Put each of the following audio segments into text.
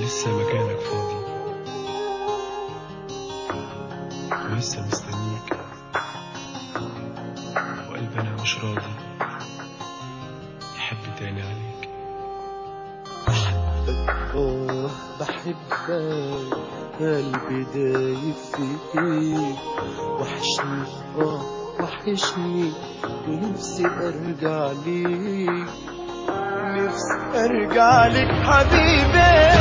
لسه مكانك فاضي ولسه مستنيك وقلبنا مش راضي يحب تاني عليك آه بحبك قلبي دايب فيك وحشني آه وحشني ونفسي أرجع ليك نفسي أرجع لك حبيبي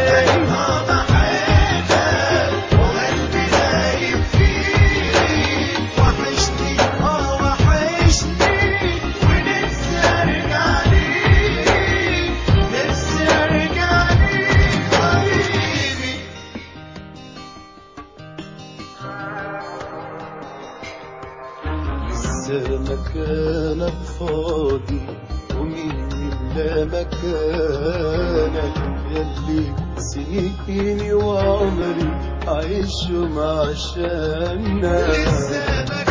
وحشني آه وحشني ونفسي أرجع ليك نفسي أرجع ليك حبيبي لسه مكانك فاضي ومين يملى مكانك يلي سنيني وعمري عايشهم عشانك لسه